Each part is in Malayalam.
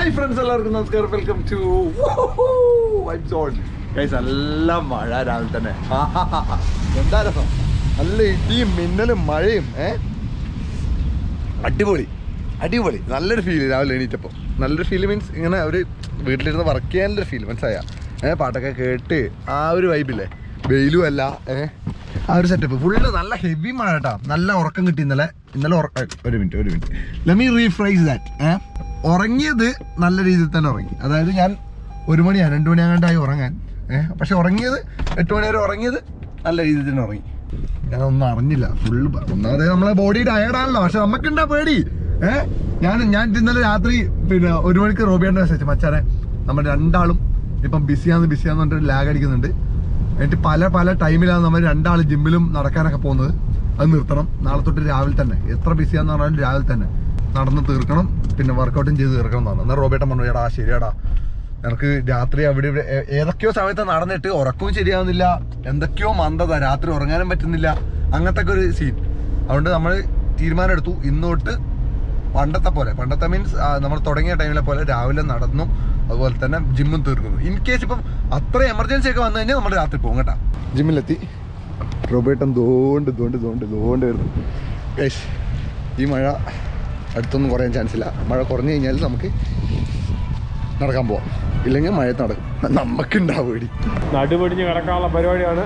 ഹായ് ഫ്രണ്ട്സ് എല്ലാവർക്കും നമസ്കാരം welcome to vibe zone guys നല്ല മഴ രാവിലെ തന്നെ എന്താ രസം നല്ല ഇടിയും മിന്നലും മഴയും ഏ അടിപൊളി അടിപൊളി നല്ലൊരു ഫീൽ രാവിലെ എണീറ്റപ്പോൾ നല്ലൊരു ഫീൽ മീൻസ് ഇങ്ങനെ ഒരു വീട്ടിലിരുന്ന് വർക്ക് ചെയ്യാനുള്ളൊരു ഫീൽ മനസ്സിലായ ഏ പാട്ടൊക്കെ കേട്ട് ആ ഒരു വൈബില്ലേ വെയിലും അല്ല ഏ ആ ഒരു സെറ്റപ്പ് ഫുള്ള് നല്ല ഹെവി മഴ കേട്ടാ നല്ല ഉറക്കം കിട്ടി ഇന്നലെ ഇന്നലെ ഉറ- ഏ, ഒരു മിനിറ്റ് ഒരു മിനിറ്റ് ലെമി റീഫ്രൈസ് ദാറ്റ് ഏ ഉറങ്ങിയത് നല്ല രീതിയിൽ തന്നെ ഉറങ്ങി അതായത് ഞാൻ ഒരു മണിയാണ് രണ്ട് മണിയാകണ്ടായി ഉറങ്ങാൻ ഏഹ് പക്ഷെ ഉറങ്ങിയത് എട്ട് മണി വരെ ഉറങ്ങിയത് നല്ല രീതിയിൽ തന്നെ ഉറങ്ങി ഞാനൊന്നും അറിഞ്ഞില്ല ഫുള്ള് ഒന്നാമത് നമ്മളെ ബോഡി ടയർഡാണല്ലോ പക്ഷെ നമുക്കുണ്ടാ പേടി ഏഹ് ഞാൻ ഞാൻ ഇന്നലെ രാത്രി പിന്നെ ഒരു മണിക്ക് റോബിയാണ്ട് മെസ്സേജ് മച്ചാനെ നമ്മൾ രണ്ടാളും ഇപ്പം ബിസിയാന്ന് ബിസിയാന്ന് പറഞ്ഞിട്ട് ലാഗ് അടിക്കുന്നുണ്ട് എന്നിട്ട് പല പല ടൈമിലാണ് നമ്മൾ രണ്ടാൾ ജിമ്മിലും നടക്കാനൊക്കെ പോകുന്നത് അത് നിർത്തണം നാളെ തൊട്ട് രാവിലെ തന്നെ എത്ര ബിസിയാന്ന് പറഞ്ഞാലും രാവിലെ തന്നെ നടന്ന് തീർക്കണം പിന്നെ വർക്കൗട്ടും ചെയ്ത് തീർക്കണം എന്നാണ് എന്നാൽ റോബേട്ടൻ പറഞ്ഞു എടാ ശരിയാടാ എനിക്ക് രാത്രി അവിടെ ഇവിടെ ഏ- ഏതൊക്കെയോ സമയത്ത് നടന്നിട്ട് ഉറക്കവും ശരിയാവുന്നില്ല എന്തൊക്കെയോ മന്ദത രാത്രി ഉറങ്ങാനും പറ്റുന്നില്ല അങ്ങനത്തെ ഒക്കെ ഒരു സീൻ അതുകൊണ്ട് നമ്മൾ തീരുമാനം എടുത്തു ഇന്ന് തൊട്ട് പണ്ടത്തെ പോലെ പണ്ടത്തെ മീൻസ് നമ്മൾ തുടങ്ങിയ ടൈമിലെ പോലെ രാവിലെ നടന്നു അതുപോലെ തന്നെ ജിമ്മും തീർക്കുന്നു ഇൻ കേസ് ഇപ്പം അത്ര എമർജൻസി ഒക്കെ വന്നു കഴിഞ്ഞാൽ നമ്മൾ രാത്രി പോകും കേട്ടാ ജിമ്മിലെത്തി റോബേട്ടൻ ദോണ്ട് ദോണ്ട് ദോണ്ട് ദോണ്ട് വരുന്നു ഗൈസ് ഈ മഴ അടുത്തൊന്നും കുറയാൻ ചാൻസ് ഇല്ല മഴ കുറഞ്ഞു കഴിഞ്ഞാൽ നമുക്ക് നടക്കാൻ പോവാം ഇല്ലെങ്കിൽ മഴയത്ത് നടക്കും നമുക്കുണ്ടാവും പേടി നടുപടിഞ്ഞ് കിടക്കാനുള്ള പരിപാടിയാണ്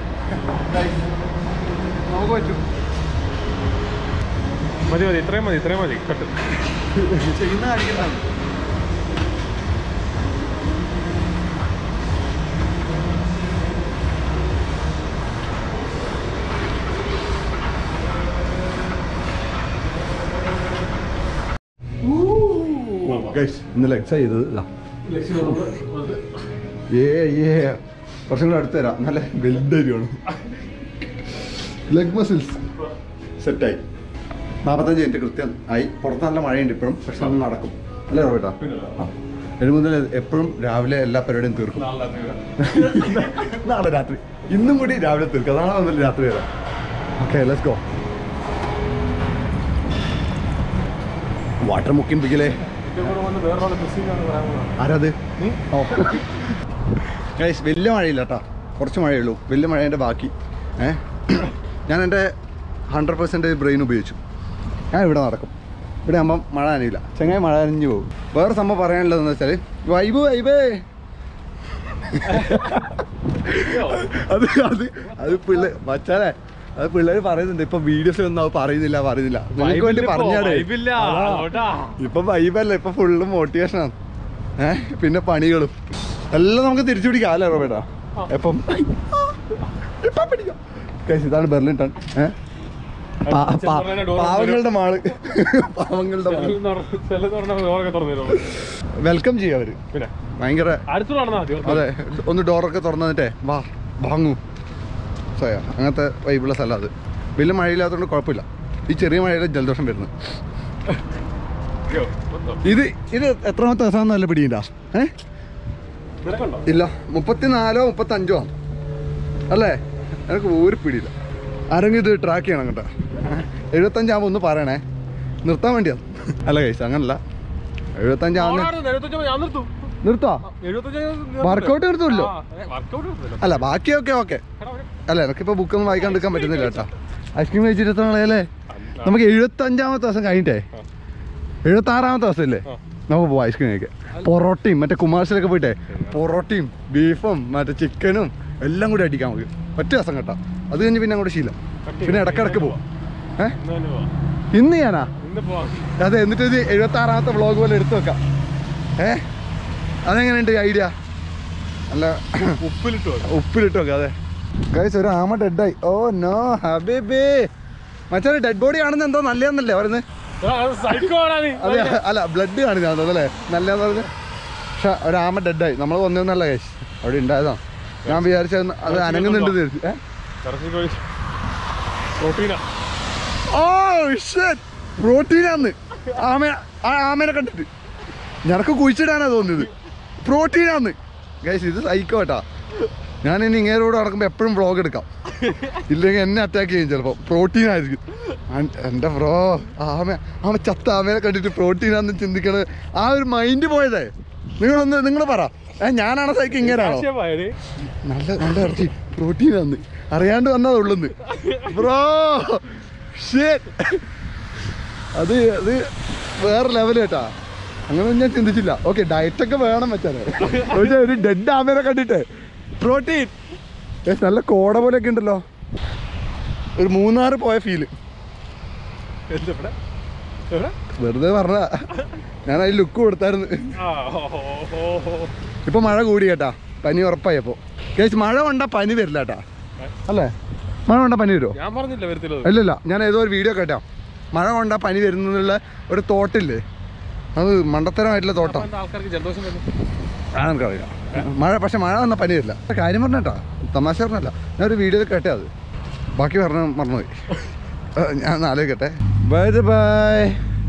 നമുക്ക് പറ്റും മതി മതി ഇത്രയും മതി ഇത്രയും മതി കട്ട് ചെയ്യുന്ന കാണിക്കുന്നതാണ് ഇന്നലെ എക്സൈസ് ചെയ്തത് ഇതാ ഏ ഏ കുറച്ചും കൂടെ അടുത്ത് തരാം നല്ല വെൽഡരിയാണ് ലെഗ് മസിൽസ് സെറ്റായി നാൽപ്പത്തഞ്ച് മിനിറ്റ് കൃത്യം ആയി പുറത്ത് നല്ല മഴയുണ്ട് ഇപ്പോഴും പക്ഷെ നമ്മൾ നടക്കും അല്ലേ റോബേട്ടാ ആ ഏഴ് മുതൽ എപ്പോഴും രാവിലെ എല്ലാ പരിപാടിയും തീർക്കും നാളെ രാത്രി ഇന്നും കൂടി രാവിലെ തീർക്കും നാളെ മുതൽ രാത്രി വരാം ഓക്കെ ലെറ്റ്സ് ഗോ വാട്ടർ മുക്കിപ്പിക്കലേ വേറൊരാളെ മിസ്സിംഗ് ആണ് പറയാൻ പോകുന്നത് ആരത് ഓ ഗൈസ് വലിയ മഴയില്ല കേട്ടോ കുറച്ച് മഴയുള്ളൂ വലിയ മഴേൻ്റെ ബാക്കി ഏ ഞാൻ എൻ്റെ ഹൺഡ്രഡ് പെർസെൻറ്റ് ബ്രെയിൻ ഉപയോഗിച്ചു ഞാൻ ഇവിടെ നടക്കും ഇവിടെ ആകുമ്പം മഴ നനയില്ല ചെങ്ങായി മഴ നനഞ്ഞു പോകും വേറെ സംഭവം പറയാനുള്ളതെന്ന് വെച്ചാൽ വൈബ് വൈബേ അത് അത് അത് പിള്ളേർ മച്ചാലേ അത് പിള്ളേർ പറയുന്നുണ്ട് ഇപ്പൊ വീഡിയോസ് ഒന്നും അത് പറയുന്നില്ല പറയുന്നില്ല നിങ്ങൾക്ക് വേണ്ടി പറഞ്ഞാടേ വൈബില്ല, അതാ. അതുകൊണ്ടാ. ഇപ്പൊ വൈബല്ല ഇപ്പൊ ഫുള്ള് മോട്ടിവേഷനാണ് ഏഹ് പിന്നെ പണികളും എല്ലാം നമുക്ക് തിരിച്ചു പിടിക്കാം അല്ലേ റോബേട്ടാ എപ്പം ഇപ്പം പിടിക്കാം Guys, ഇതാണ് ബെർലിൻ ടൺ ഏഹ് പാ- പാ- പാവങ്ങളുടെ മാള് പാവങ്ങളുടെ മാള് ചിലത് പറഞ്ഞാൽ ഡോറൊക്കെ തുറന്നു തരുമോ വെൽക്കം ചെയ്യും അവര് പിന്നെ ഭയങ്കര അടുത്ത് നടന്നാൽ മതി അതെ ഒന്ന് ഡോറൊക്കെ തുറന്നിട്ടേ വാ വാങ്ങൂ സോയ അങ്ങനത്തെ വൈബുള്ള സ്ഥലം അത് വലിയ മഴയില്ലാത്തതുകൊണ്ട് കുഴപ്പമില്ല ഈ ചെറിയ മഴയിൽ ജലദോഷം വരുന്നു അയ്യോ, മൊത്തം. ഇത് ഇത് എത്രാമത്തെ ദിവസം നല്ല പിടിയില്ല ഏ നിനക്കുണ്ടോ ഇല്ല മുപ്പത്തിനാലോ മുപ്പത്തഞ്ചോ ആണ് അല്ലേ എനിക്ക് ഒരു പിടിയില്ല ആരെങ്കിലും ഇത് ട്രാക്ക് ചെയ്യണം കേട്ടോ എഴുപത്തഞ്ചാകുമ്പോൾ ഒന്ന് പറയണേ നിർത്താൻ വേണ്ടിയാണ് അല്ല കഴിച്ച അങ്ങനല്ല എഴുപത്തഞ്ചാവുന്ന ആടാ, എഴുപത്തഞ്ച് ഞാൻ നിർത്തും നിർത്താ എഴുപത്തഞ്ച് വർക്കൗട്ട് നിർത്തുമല്ലോ വർക്കൗട്ട് നിർത്തില്ല അല്ല ബാക്കിയൊക്കെ ഓക്കെ അല്ല എനിക്കിപ്പോൾ ബുക്കൊന്നും വായിക്കാൻ എടുക്കാൻ പറ്റുന്നില്ല കേട്ടോ ഐസ്ക്രീം കഴിച്ചിരുത്തണല്ലേ നമുക്ക് എഴുപത്തഞ്ചാമത്തെ ദിവസം കഴിഞ്ഞിട്ടേ എഴുപത്താറാമത്തെ ദിവസം ഇല്ലേ ആ. നമുക്ക് പോവാം ഐസ്ക്രീം കഴിക്കാൻ പൊറോട്ടയും മറ്റേ കുമാർസിലൊക്കെ പോയിട്ടേ പൊറോട്ടയും ബീഫും മറ്റേ ചിക്കനും എല്ലാം കൂടി അടിക്കാം നമുക്ക് ഒറ്റ ദിവസം കേട്ടോ അത് കഴിഞ്ഞ് പിന്നെ അങ്ങോട്ട് ശീലം പിന്നെ ഇടക്കിടക്ക് പോവാം ഏ ഇന്ന് തന്നെ പോവാം ഇന്ന് ഞാനാ ഇന്ന് പോവാം അതെ എന്നിട്ട് ഇത് എഴുപത്താറാമത്തെ വ്ളോഗ് പോലെ എടുത്തു വെക്കാം ഏ അതെങ്ങനെയുണ്ട് ഐഡിയ നല്ല ഉപ്പിലിട്ട് വെക്കാം ഉപ്പിലിട്ട് വെക്കാം അതെ ഗൈസ് ഒരു ആമ ഡെഡായി ഓ നോ ഹബീബി മച്ചാൻ ഡെഡ് ബോഡി ആണെന്ന് എന്തോ നല്ലതെന്നല്ലേ പറയുന്നത് സൈക്കോ ആണാ നീ അതെ അല്ല ബ്ലഡ് കാണിച്ചാൽ അല്ലേ നല്ലതെന്ന് പറഞ്ഞ് പക്ഷെ ഒരു ആമ ഡെഡായി നമ്മൾ വന്നൊന്നല്ല ഗൈസ് അവിടെ ഉണ്ടായതാ ഞാൻ വിചാരിച്ച അത് അനങ്ങുന്നുണ്ട് വിചാരിച്ചു. ഏ? ഇറച്ചി കോഴി പ്രോട്ടീനാ ഓ പ്രോട്ടീനാന്ന് ആമ ആ ആമേനെ കണ്ടിട്ട് ഞനക്ക് കുഴിച്ചിടാനാ തോന്നിയത് പ്രോട്ടീനാന്ന് ഗൈസ് ഇത് സഹിക്കോ കേട്ടാ ഞാൻ ഇനി ഇങ്ങേരോട് നടക്കുമ്പോൾ എപ്പോഴും വ്ളോഗ് എടുക്കാം ഇല്ലെങ്കിൽ എന്നെ അറ്റാക്ക് ചെയ്യും ചിലപ്പോൾ പ്രോട്ടീൻ ആയിരിക്കും അൻ- എൻ്റെ ബ്രോ ആമ ആമ ചത്ത ആമേനെ കണ്ടിട്ട് പ്രോട്ടീനാന്ന് ചിന്തിക്കണത് ആ ഒരു മൈൻഡ് പോയതേ നിങ്ങളൊന്ന് നിങ്ങൾ പറ ഏ, ഞാനാണ് സൈക്ക് ഇങ്ങനെയാണോ ആശയമായത് നല്ല നല്ല ഇറച്ചി പ്രോട്ടീൻ ആന്ന് അറിയാണ്ട് വന്നതാ ഉള്ളുന്ന് ബ്രോ അത് അത് വേറെ ലെവൽ കേട്ടാ അങ്ങനെ ഞാൻ ചിന്തിച്ചില്ല ഓക്കെ ഡയറ്റൊക്കെ വേണം വെച്ചാല് പക്ഷേ ഒരു ഡെഡ് ആമേനെ കണ്ടിട്ട് പ്രോട്ടീൻ നല്ല കോട പോലെയൊക്കെ ഉണ്ടല്ലോ ഒരു മൂന്നാറ് പോയ ഫീല് എന്താ ഇവിടെ എവിടെ വെറുതെ പറഞ്ഞ ഞാൻ അതിൽ ലുക്ക് കൊടുത്തായിരുന്നു ആ ഓ, ഓ, ഓ, ഓ. ഇപ്പൊ മഴ കൂടി കേട്ടാ പനി ഉറപ്പായപ്പോ കേസ് മഴ കൊണ്ടാ പനി വരില്ല കേട്ടാ അല്ലേ മഴ കൊണ്ടാ പനി വരുമോ ഞാൻ പറഞ്ഞില്ല വരത്തില്ല ഇല്ലല്ല ഞാൻ ഏതോ ഒരു വീഡിയോ കേട്ടാ മഴ കൊണ്ടാ പനി വരുന്നുള്ള ഒരു തോട്ടില്ലേ അത് മണ്ടത്തരമായിട്ടുള്ള തോട്ടം ആൾക്കാർക്ക് ജലദോഷം വരുന്നു ആ എനിക്കറിയാം മഴ പക്ഷെ മഴ വന്നാൽ പനി വരില്ല കാര്യം പറഞ്ഞേട്ടാ തമാശ പറഞ്ഞല്ല ഞാൻ ഒരു വീഡിയോയിൽ കേട്ടേ അത് ബാക്കി പറഞ്ഞ മറന്നുപോയി ആ, ഞാൻ ഒന്ന് ആലോചിക്കട്ടെ bye bye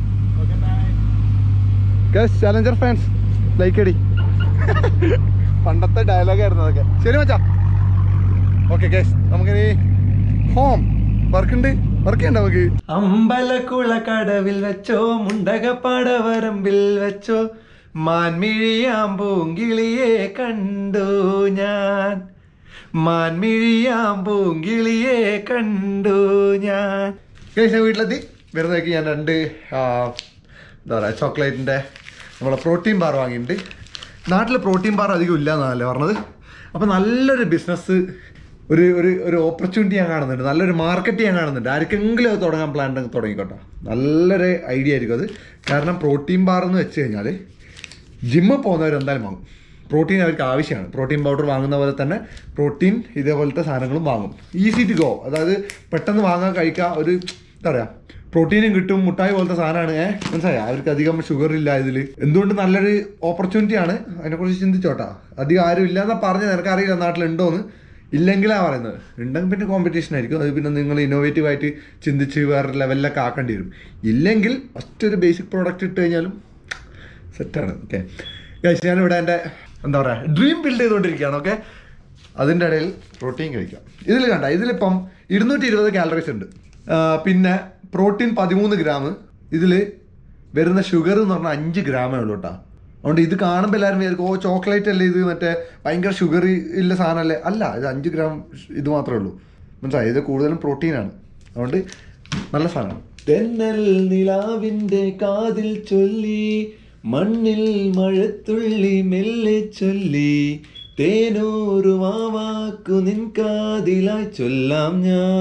challenger fans like അടി പണ്ടത്തെ ഡയലോഗായിരുന്നു അതൊക്കെ ശരി മച്ചാ ഓക്കെ കേസ് നമുക്കിനി ഹോം വർക്ക് ഉണ്ട് വർക്ക് ചെയ്യണ്ട നമുക്ക് അമ്പലക്കുള കടവിൽ വെച്ചോ മുണ്ടകപ്പടവരമ്പിൽ വെച്ചോ മാൻമിഴിയാം പൂങ്കിളിയെ കണ്ടു ഞാൻ മാൻമിഴിയാം പൂങ്കിളിയെ കണ്ടു ഞാൻ കേസ് ഞാൻ വീട്ടിലെത്തി വെറുതെ ഞാൻ രണ്ട് ആ, എന്താ പറയുക ചോക്ലേറ്റിൻ്റെ നമ്മളെ പ്രോട്ടീൻ ബാർ വാങ്ങിയിട്ടുണ്ട് നാട്ടിൽ പ്രോട്ടീൻ ബാർ അധികം ഇല്ല എന്നല്ലേ പറഞ്ഞത് അപ്പോൾ നല്ലൊരു ബിസിനസ് ഒരു ഒരു ഒരു ഓപ്പർച്യൂണിറ്റി ഞാൻ കാണുന്നുണ്ട് നല്ലൊരു മാർക്കറ്റ് ഞാൻ കാണുന്നുണ്ട് ആർക്കെങ്കിലും അത് തുടങ്ങാൻ പ്ലാൻ ഉണ്ടെങ്കിൽ തുടങ്ങിക്കോട്ടെ നല്ലൊരു ഐഡിയ ആയിരിക്കും അത് കാരണം പ്രോട്ടീൻ ബാർ എന്ന് വെച്ച് കഴിഞ്ഞാൽ ജിമ്മിൽ പോകുന്നവർ എന്തായാലും വാങ്ങും പ്രോട്ടീൻ അവർക്ക് ആവശ്യമാണ് പ്രോട്ടീൻ പൗഡർ വാങ്ങുന്ന പോലെ തന്നെ പ്രോട്ടീൻ ഇതേപോലത്തെ സാധനങ്ങളും വാങ്ങും ഈസി ടു ഗോ അതായത് പെട്ടെന്ന് വാങ്ങാൻ കഴിക്കാൻ ഒരു എന്താ പറയുക പ്രോട്ടീനും കിട്ടും മുട്ടായി പോലത്തെ സാധനമാണ് ഏഹ് മനസ്സിലായി അവർക്ക് അധികം ഷുഗർ ഇല്ല ഇതിൽ എന്തുകൊണ്ട് നല്ലൊരു ഓപ്പർച്യൂണിറ്റി ആണ് അതിനെക്കുറിച്ച് ചിന്തിച്ചോട്ടാ അധികം ആരും ഇല്ലാന്നാ പറഞ്ഞത് എനിക്കറിയില്ല നാട്ടിലുണ്ടോന്ന് ഇല്ലെങ്കിലാ പറയുന്നത് ഉണ്ടെങ്കിൽ പിന്നെ കോമ്പറ്റീഷൻ ആയിരിക്കും അത് പിന്നെ നിങ്ങൾ ഇന്നോവേറ്റീവ് ആയിട്ട് ചിന്തിച്ച് വേറെ ലെവലിലൊക്കെ ആക്കേണ്ടി വരും ഇല്ലെങ്കിൽ ഫസ്റ്റ് ഒരു ബേസിക് പ്രോഡക്റ്റ് ഇട്ട് കഴിഞ്ഞാലും സെറ്റാണ് ഓക്കെ ഞാനിവിടെ എൻ്റെ എന്താ പറയുക ഡ്രീം ബിൽഡ് ചെയ്തുകൊണ്ടിരിക്കുകയാണ് ഓക്കെ അതിൻ്റെ ഇടയിൽ പ്രോട്ടീൻ കഴിക്കാം ഇതിൽ കണ്ട ഇതിലിപ്പം ഇരുന്നൂറ്റി ഇരുപത് കാലറീസ് ഉണ്ട് ആ, പിന്നെ പ്രോട്ടീൻ പതിമൂന്ന് ഗ്രാം ഇതിൽ വരുന്ന ഷുഗർ എന്ന് പറഞ്ഞാൽ അഞ്ച് ഗ്രാമേ ഉള്ളൂ കേട്ടോ അതുകൊണ്ട് ഇത് കാണുമ്പോൾ എല്ലാവരും വിചാരിക്കും ഓ ചോക്ലേറ്റ് അല്ലേ ഇത് മറ്റേ ഭയങ്കര ഷുഗർ ഇല്ല സാധനമല്ലേ അല്ല ഇത് അഞ്ച് ഗ്രാം ഇത് മാത്രമേ ഉള്ളൂ മനസ്സിലായി ഇത് കൂടുതലും പ്രോട്ടീനാണ് അതുകൊണ്ട് നല്ല സാധനമാണ് തെന്നൽ നിലാവിന്റെ കാതിൽ ചൊല്ലി മണ്ണിൽ മഴത്തുള്ളി മെല്ലെ ചൊല്ലി തേനൂറുമാവാക്കു നിൻ കാതിലായി ചൊല്ലാം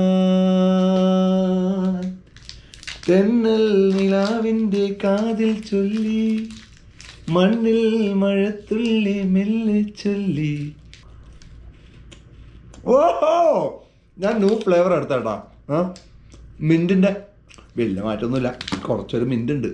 ഞാൻ തെന്നൽ നിലാവിന്റെ കാതിൽ ചൊല്ലി മണ്ണിൽ മഴത്തുള്ളി മെല്ലെ ചൊല്ലി ഓഹോ ഞാൻ ന്യൂ ഫ്ലേവർ എടുത്താട്ടാ ആ മിൻറ്റിൻ്റെ വലിയ മാറ്റമൊന്നുമില്ല കുറച്ചൊരു മിൻ്റ് ഉണ്ട്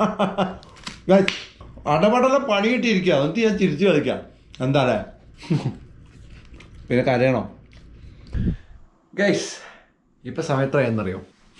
അടപടല പണി കിട്ടിയിരിക്കുക എന്നിട്ട് ഞാൻ ചിരിച്ചു കളിക്കാം എന്താണേ പിന്നെ കരയണോ ഗൈസ് ഇപ്പൊ സമയത്ര എന്നറിയോ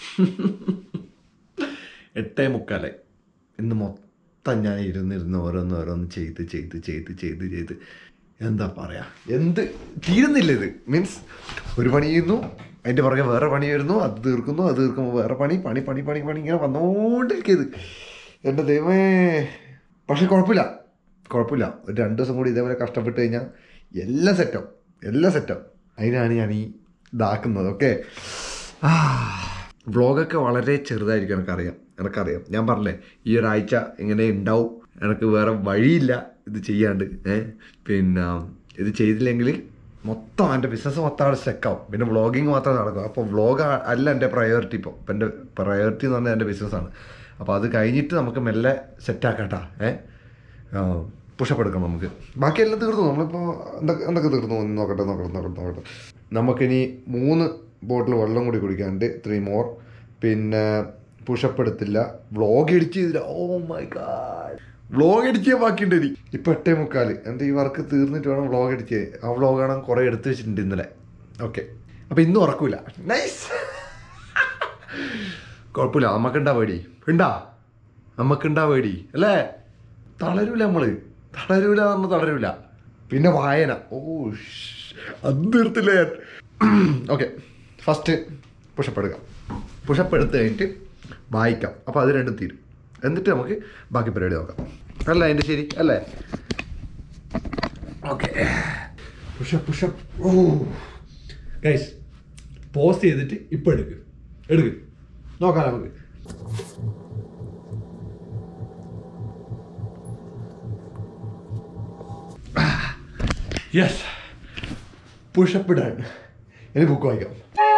എട്ടേ മുക്കാലേ ഇന്ന് മൊത്തം ഞാൻ ഇരുന്നിരുന്ന് ഓരോന്ന് ഓരോന്ന് ചെയ്ത് ചെയ്ത് ചെയ്ത് ചെയ്ത് ചെയ്ത് എന്താ പറയാ എന്ത് തീരുന്നില്ല ഇത് മീൻസ് ഒരു പണി ചെയ്യുന്നു അതിൻ്റെ പുറകെ വേറെ പണി വരുന്നു അത് തീർക്കുന്നു അത് തീർക്കുമ്പോൾ വേറെ പണി പണി പണി പണി പണി ഇങ്ങനെ വന്നുകൊണ്ടിരിക്കുന്നത് എൻ്റെ ദൈവമേ പക്ഷെ കുഴപ്പമില്ല കുഴപ്പമില്ല ഒരു രണ്ട് ദിവസം കൂടി ഇതേപോലെ കഷ്ടപ്പെട്ട് കഴിഞ്ഞാൽ എല്ലാം സെറ്റാവും എല്ലാം സെറ്റാവും അതിനാണ് ഞാൻ ഈ ഇതാക്കുന്നത് ഓക്കെ വ്ളോഗൊക്കെ വളരെ ചെറുതായിരിക്കും എനിക്കറിയാം എനിക്കറിയാം ഞാൻ പറഞ്ഞില്ലേ ഈ ഒരാഴ്ച ഇങ്ങനെ ഉണ്ടാവും എനിക്ക് വേറെ വഴിയില്ല ഇത് ചെയ്യാണ്ട് ഏ പിന്നെ ഇത് ചെയ്തില്ലെങ്കിൽ മൊത്തം എൻ്റെ ബിസിനസ് മൊത്തം അവിടെ സ്റ്റക്കാവും പിന്നെ വ്ളോഗിങ് മാത്രമേ നടക്കൂ അപ്പോൾ വ്ളോഗ് അല്ല എൻ്റെ പ്രയോറിറ്റി ഇപ്പോൾ ഇപ്പം എൻ്റെ പ്രയോറിറ്റി എന്ന് പറഞ്ഞാൽ എൻ്റെ ബിസിനസ്സാണ് അപ്പോൾ അത് കഴിഞ്ഞിട്ട് നമുക്ക് മെല്ലെ സെറ്റാക്കട്ടാ ഏ പുഷപ്പ് എടുക്കണം നമുക്ക് ബാക്കിയെല്ലാം തീർന്നു നമ്മളിപ്പോൾ എന്തൊക്കെ എന്തൊക്കെ തീർന്നു ഒന്ന് നോക്കട്ടെ നോക്കട്ടെ നോക്കട്ടെ നോക്കട്ടെ നമുക്കിനി മൂന്ന് ബോട്ടിൽ വെള്ളം കൂടി കുടിക്കാനുണ്ട് ത്രീ മോർ പിന്നെ പുഷപ്പ് എടുത്തില്ല വ്ളോഗ് എഡിറ്റ് ചെയ്തില്ല oh my God vlog edit ചെയ്യാൻ ബാക്കിയുണ്ട് ഇനി ഇപ്പം എട്ടേ മുക്കാല് എൻ്റെ ഈ വർക്ക് തീർന്നിട്ട് വേണം വ്ളോഗ് എഡിറ്റ് ചെയ്യാൻ ആ വ്ളോഗാണ് കുറേ എടുത്ത് വെച്ചിട്ടുണ്ട് ഇന്നലെ ഓക്കെ അപ്പം ഇന്നും ഉറക്കൂല നൈസ് കുഴപ്പമില്ല നമുക്കുണ്ടാ പേടി ഉണ്ടാ നമുക്കുണ്ടാ പേടി അല്ലേ തളരൂല നമ്മള് തളരൂല നമ്മൾ തളരൂല പിന്നെ വായന ഓ അത് തീർത്തില്ല ഞാൻ ഓക്കെ ഫസ്റ്റ് പുഷപ്പ് എടുക്കാം പുഷപ്പ് എടുത്ത് കഴിഞ്ഞിട്ട് വായിക്കാം അപ്പോൾ അത് രണ്ടും തീരും എന്നിട്ട് നമുക്ക് ബാക്കി പരിപാടി നോക്കാം അല്ല അതിൻ്റെ ശരി അല്ലേ okay pushup pushup oh guys post ചെയ്തിട്ട് ഇപ്പം എടുക്ക് എടുക്ക് നോക്കാം നമുക്ക് യെസ് പുഷപ്പ് ഡൺ ഇനി ബുക്ക് വായിക്കാം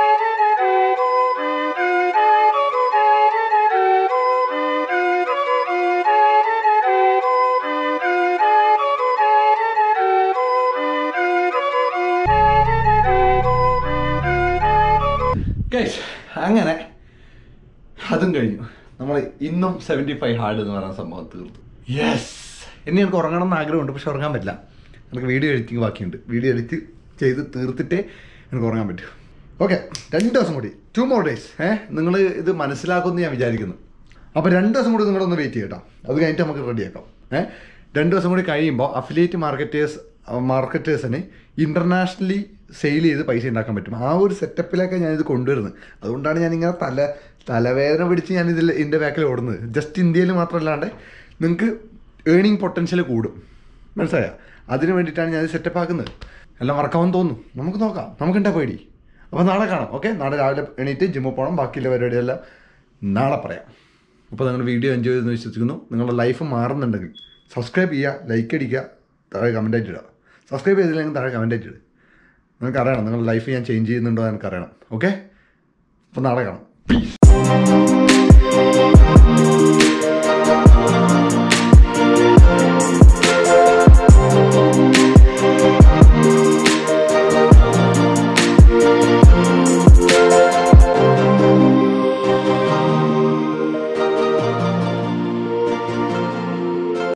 ഗൈസ് അങ്ങനെ അതും കഴിഞ്ഞു നമ്മൾ ഇന്നും സെവൻറ്റി ഫൈവ് ഹാർഡ് എന്ന് പറയുന്ന സംഭവം തീർത്തു യെസ് ഇനി എനിക്ക് ഉറങ്ങണം എന്ന് ആഗ്രഹമുണ്ട് പക്ഷെ ഉറങ്ങാൻ പറ്റില്ല എനിക്ക് വീഡിയോ എഡിറ്റിംഗ് ബാക്കിയുണ്ട് വീഡിയോ എഡിറ്റ് ചെയ്ത് തീർത്തിട്ടേ എനിക്ക് ഉറങ്ങാൻ പറ്റൂ ഓക്കെ രണ്ട് ദിവസം കൂടി ടു മോർ ഡേയ്സ് ഏഹ് നിങ്ങൾ ഇത് മനസ്സിലാക്കുമെന്ന് ഞാൻ വിചാരിക്കുന്നു അപ്പോൾ രണ്ട് ദിവസം കൂടി നിങ്ങളൊന്ന് വെയിറ്റ് ചെയ്യട്ടോ അത് കഴിഞ്ഞിട്ട് നമുക്ക് റെഡിയാക്കാം ഏഹ് രണ്ട് ദിവസം കൂടി കഴിയുമ്പോൾ അഫിലിയേറ്റ് മാർക്കറ്റേഴ്സ് മാർക്കറ്റേഴ്സിന് ഇൻ്റർനാഷണലി സെയിൽ ചെയ്ത് പൈസ ഉണ്ടാക്കാൻ പറ്റും ആ ഒരു സെറ്റപ്പിലൊക്കെ ഞാനിത് കൊണ്ടുവരുന്നത് അതുകൊണ്ടാണ് ഞാനിങ്ങനെ തല തലവേദന പിടിച്ച് ഞാൻ ഇതിൽ ഇതിൻ്റെ ബാക്കിൽ ഓടുന്നത് ജസ്റ്റ് ഇന്ത്യയിൽ മാത്രമല്ലാണ്ട് നിങ്ങൾക്ക് ഏണിംഗ് പൊട്ടൻഷ്യൽ കൂടും മനസ്സിലായ അതിന് വേണ്ടിയിട്ടാണ് ഞാൻ ഇത് സെറ്റപ്പ് ആക്കുന്നത് എല്ലാം വർക്കാവും തോന്നുന്നു നമുക്ക് നോക്കാം നമുക്കെന്താ പേടി അപ്പോൾ നാളെ കാണാം ഓക്കെ നാളെ രാവിലെ എണീറ്റ് ജിമ്മിൽ പോകണം ബാക്കിയുള്ള പരിപാടിയെല്ലാം നാളെ പറയാം അപ്പോൾ നിങ്ങൾ വീഡിയോ എൻജോയ് ചെയ്തെന്ന് വിശ്വസിക്കുന്നു നിങ്ങളുടെ ലൈഫ് മാറുന്നുണ്ടെങ്കിൽ സബ്സ്ക്രൈബ് ചെയ്യുക ലൈക്ക് അടിക്കുക താഴെ കമൻ്റ് ആയിട്ട് ഇടുക സബ്സ്ക്രൈബ് ചെയ്തില്ലെങ്കിൽ താഴെ കമൻ്റ് ആയിട്ട് ഇടുക നിങ്ങൾക്ക് അറിയണം നിങ്ങളുടെ ലൈഫ് ഞാൻ ചേഞ്ച് ചെയ്യുന്നുണ്ടോ എന്ന് എനിക്ക് അറിയണം ഓക്കെ അപ്പോൾ നാളെ കാണാം